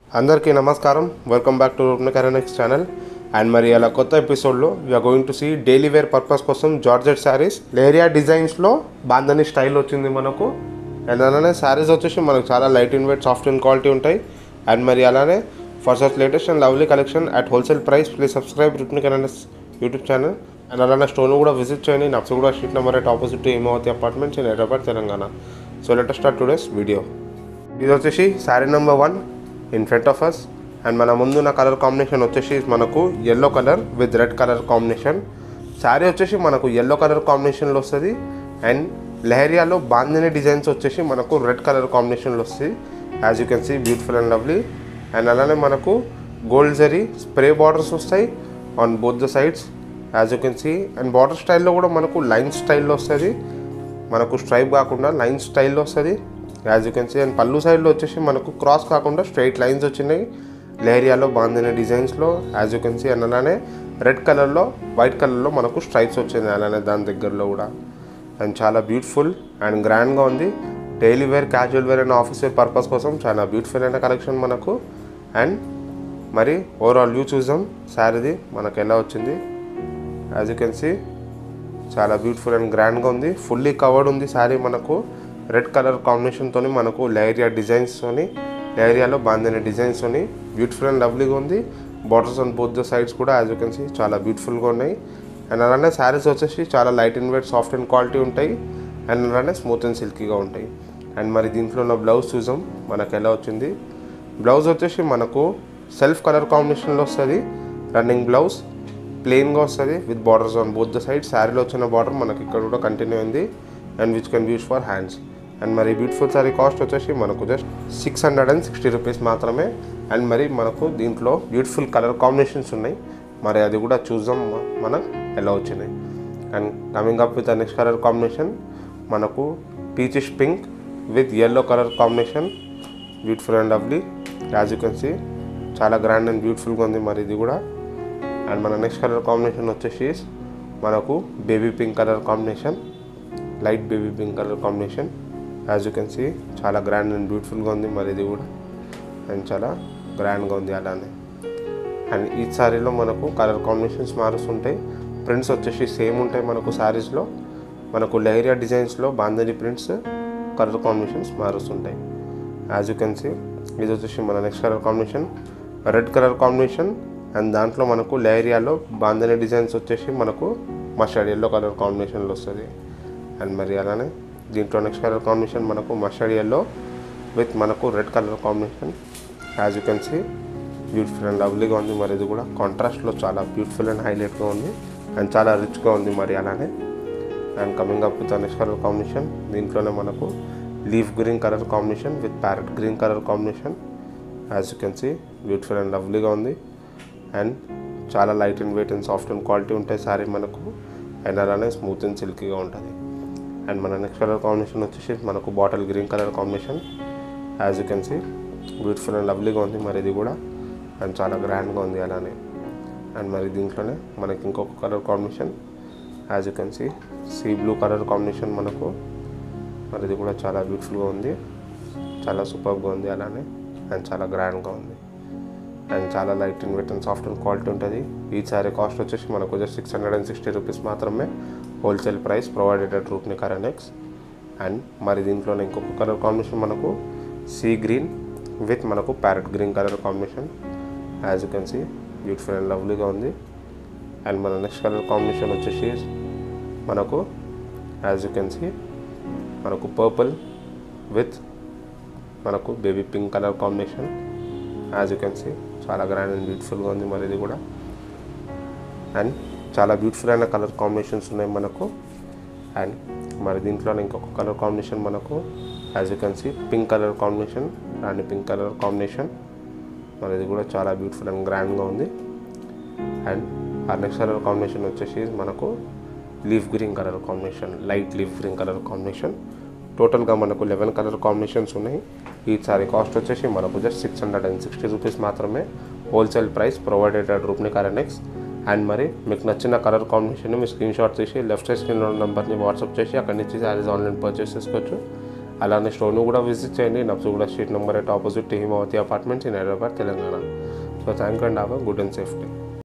అందరికీ నమస్కారం welcome back to రూప్న కరెనెక్స్ ఛానల్ అండ్ మరి అలా కొత్త ఎపిసోడ్లో we're going to see daily wear purpose కోసం జార్జెట్ శారీస్ లేరియా డిజైన్స్లో బాందని స్టైల్ వచ్చింది మనకు అండ్ అలానే శారీస్ వచ్చేసి మనకు చాలా light in weight soft in quality ఉంటాయి అండ్ మరి అలానే for such latest and lovely collection at wholesale price please subscribe రూప్న కరెనెక్స్ యూట్యూబ్ ఛానల్ అండ్ అలానే స్టోన్ కూడా విజిట్ చేయండి Napsaguda street number eight opposite to Hemavathi apartments in Hyderabad Telangana so let start today's video ఇది వచ్చేసి sari number one in front of us and మన ముందున్న colour combination వచ్చేసి మనకు yellow colour with red colour combination sari వచ్చేసి మనకు ఎల్లో కలర్ కాంబినేషన్లో వస్తుంది అండ్ లెహరియాలో బాందిని డిజైన్స్ వచ్చేసి మనకు రెడ్ కలర్ కాంబినేషన్లో వస్తుంది as you can see beautiful and lovely and అలానే మనకు గోల్డ్ జరీ స్ప్రే బార్డర్స్ వస్తాయి on both the sides as you can see and border స్టైల్లో కూడా మనకు లైన్ స్టైల్లో వస్తుంది మనకు స్ట్రైప్ కాకుండా లైన్ స్టైల్లో వస్తుంది as you can see and pallu సైడ్లో వచ్చేసి మనకు క్రాస్ కాకుండా స్ట్రైట్ లైన్స్ వచ్చినాయి లేరియాలో బాందిన డిజైన్స్లో as you can see and అలానే రెడ్ కలర్లో వైట్ కలర్లో మనకు స్ట్రైప్స్ వచ్చింది అలానే దాని దగ్గరలో కూడా అండ్ చాలా బ్యూటిఫుల్ అండ్ గ్రాండ్గా ఉంది daily wear casual wear and office wear purpose కోసం చాలా బ్యూటిఫుల్ అయిన కలెక్షన్ మనకు అండ్ మరి ఓవరాల్ వ్యూ చూద్దాం శారీది మనకు ఎలా వచ్చింది యాజ్ యూ కెన్ సీ చాలా బ్యూటిఫుల్ అండ్ గ్రాండ్గా ఉంది ఫుల్లీ కవర్డ్ ఉంది శారీ మనకు రెడ్ కలర్ కాంబినేషన్తో మనకు లేరియా డిజైన్స్తోని లేరియాలో బాందిన డిజైన్స్తోని బ్యూటిఫుల్ అండ్ లవ్లీగా ఉంది borders on both the sides కూడా యాజ్ యూ కెన్ సీ చాలా బ్యూటిఫుల్గా ఉన్నాయి అండ్ అలానే శారీస్ వచ్చేసి చాలా light in weight soft and quality ఉంటాయి అండ్ అలానే స్మూత్ అండ్ సిల్కీగా ఉంటాయి అండ్ మరి దీంట్లో ఉన్న బ్లౌజ్ చూసాం మనకు ఎలా వచ్చింది బ్లౌజ్ వచ్చేసి మనకు సెల్ఫ్ కలర్ కాంబినేషన్లో వస్తుంది రన్నింగ్ బ్లౌజ్ ప్లెయిన్గా వస్తుంది with borders on both the side శారీలో వచ్చిన బార్డర్ మనకి ఇక్కడ కూడా కంటిన్యూ అయింది and which can use for hands and మరి బ్యూటిఫుల్ శారీ కాస్ట్ వచ్చేసి మనకు just six hundred and sixty rupees మాత్రమే అండ్ మరి మనకు దీంట్లో బ్యూటిఫుల్ కలర్ కాంబినేషన్స్ ఉన్నాయి మరి అది కూడా చూద్దాం మ- మనకు ఎలా వచ్చినాయి and coming up with next colour combination మనకు peachish pink with yellow colour combination beautiful and lovely as you can see చాలా గ్రాండ్ అండ్ బ్యూటిఫుల్గా ఉంది మరి ఇది కూడా అండ్ మన నెక్స్ట్ కలర్ కాంబినేషన్ వచ్చేసి మనకు baby pink colour combination light baby pink colour combination as you can see చాలా గ్రాండ్ అండ్ బ్యూటిఫుల్గా ఉంది మరి ఇది కూడా అండ్ చాలా గ్రాండ్గా ఉంది అలానే అండ్ ఈ శారీలో మనకు కలర్ కాంబినేషన్స్ మారుస్తుంటాయి ప్రింట్స్ వచ్చేసి సేమ్ ఉంటాయి మనకు శారీస్లో మనకు లైరియా డిజైన్స్లో బాంధని ప్రింట్స్ కలర్ కాంబినేషన్స్ మారుస్తుంటాయి యాజ్ యూ కెన్ సీ ఇది వచ్చేసి మన next colour combination red colour combination and దాంట్లో మనకు లైరియాలో బాంధని డిజైన్స్ వచ్చేసి మనకు మస్టర్డ్ ఎల్లో కలర్ కాంబినేషన్లో వస్తుంది అండ్ మరి అలానే దీంట్లో నెక్స్ట్ కలర్ కాంబినేషన్ మనకు మస్టర్డ్ ఎల్లో విత్ మనకు red colour combination as you can see beautiful and లవ్లీగా ఉంది మరి ఇది కూడా కాంట్రాస్ట్లో చాలా బ్యూటిఫుల్ అండ్ హైలైట్గా ఉంది అండ్ చాలా రిచ్గా ఉంది మరి అలానే and coming up with next colour combination దీంట్లోనే మనకు leaf green colour combination with parrot green colour combination as you can see beautiful and లవ్లీగా ఉంది అండ్ చాలా light and weight and soft and quality ఉంటాయి సారీ మనకు అండ్ అలానే smooth and సిల్కీగా ఉంటుంది అండ్ మన నెక్స్ట్ కలర్ కాంబినేషన్ వచ్చేసి మనకు bottle green colour combination as you can see beautiful and లవ్లీగా ఉంది మరి ఇది కూడా అండ్ చాలా గ్రాండ్గా ఉంది అలానే అండ్ మరి దీంట్లోనే మనకి ఇంకొక colour combination as you can see sea blue colour combination మనకు మరి ఇది కూడా చాలా బ్యూటిఫుల్గా ఉంది చాలా సూపర్గా ఉంది అలానే అండ్ చాలా గ్రాండ్గా ఉంది అండ్ చాలా light and weight and soft and quality ఉంటుంది ఈ సారీ కాస్ట్ వచ్చేసి మనకు just six hundred and sixty rupees మాత్రమే హోల్సేల్ ప్రైస్ ప్రొవైడెడ్ అట్ రూప్ని కరెనెక్స్ అండ్ మరి దీంట్లోనే ఇంకొక కలర్ కాంబినేషన్ మనకు సీ గ్రీన్ విత్ మనకు parrot green colour combination as you can see beautiful and లవ్లీగా ఉంది అండ్ మన నెక్స్ట్ కలర్ కాంబినేషన్ వచ్చేసి మనకు యాజ్ యూ కెన్ సీ మనకు పర్పుల్ విత్ మనకు baby pink colour combination as you can see చాలా grand and బ్యూటిఫుల్గా ఉంది మరి ఇది కూడా అండ్ చాలా బ్యూటిఫుల్ అయిన కలర్ కాంబినేషన్స్ ఉన్నాయి మనకు అండ్ మరి దీంట్లోనే ఇంకొక కలర్ కాంబినేషన్ మనకు as you can see pink colour combination and pink colour combination మరి ఇది కూడా చాలా బ్యూటిఫుల్ అండ్ గ్రాండ్గా ఉంది అండ్ ఆ నెక్స్ట్ కలర్ కాంబినేషన్ వచ్చేసి మనకు leaf green colour combination light leaf green colour combination టోటల్గా మనకు లెవెన్ కలర్ కాంబినేషన్స్ ఉన్నాయి ఈ సారీ కాస్ట్ వచ్చేసి మనకు just six hundred and sixty rupees మాత్రమే హోల్సేల్ ప్రైస్ ప్రొవైడెడ్ అట్ రూప్ని కరెనెక్స్ అండ్ మరి మీకు నచ్చిన కలర్ కాంబినేషన్ మీ స్క్రీన్ షాట్ తీసి లెఫ్ట్ సైడ్ స్క్రీన్లో ఉన్న నెంబర్ని వాట్సాప్ చేసి అక్కడి నుంచి శారీస్ ఆన్లైన్ పర్చేస్ చేసుకోవచ్చు అలానే స్టోర్ను కూడా విజిట్ చేయండి Nabsuguda street number eight opposite Himavathi apartments in Hyderabad Telangana so thank and have good and safety